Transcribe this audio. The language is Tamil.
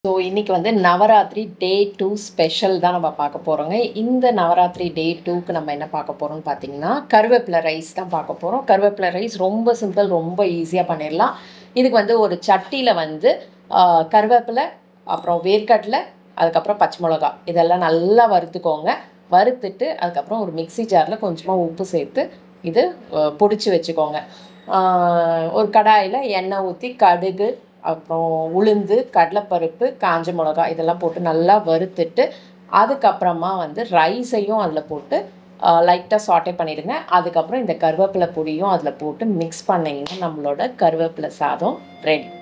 ஸோ இன்றைக்கி வந்து நவராத்திரி டே டூ ஸ்பெஷல் தான் நம்ம பார்க்க போகிறோங்க இந்த நவராத்திரி டே டூக்கு நம்ம என்ன பார்க்க போகிறோம்னு பார்த்தீங்கன்னா கருவேப்பிலை ரைஸ் தான் பார்க்க போகிறோம் கருவேப்பிலை ரைஸ் ரொம்ப சிம்பிள் ரொம்ப ஈஸியாக பண்ணிடலாம் இதுக்கு வந்து ஒரு சட்டியில் வந்து ஆ, கருவேப்பிலை அப்புறம் வேர்க்கடலை அதுக்கப்புறம் பச்சை மிளகா இதெல்லாம் நல்லா வறுத்துக்கோங்க வறுத்துட்டு அதுக்கப்புறம் ஒரு மிக்ஸி ஜாரில் கொஞ்சமாக உப்பு சேர்த்து இது பொடிச்சு வச்சுக்கோங்க ஆ, ஒரு கடாயில் எண்ணெய் ஊற்றி கடுகு அப்புறம் உளுந்து கடலைப்பருப்பு காஞ்ச மிளகா இதெல்லாம் போட்டு நல்லா வறுத்துட்டு அதுக்கப்புறமா வந்து ரைஸையும் அதில் போட்டு லைட்டாக சாட்டே பண்ணிடுங்க அதுக்கப்புறம் இந்த கருவேப்பிலை பொடியும் அதில் போட்டு மிக்ஸ் பண்ணிங்கன்னா நம்மளோட கருவேப்பிலை சாதம் ரெடி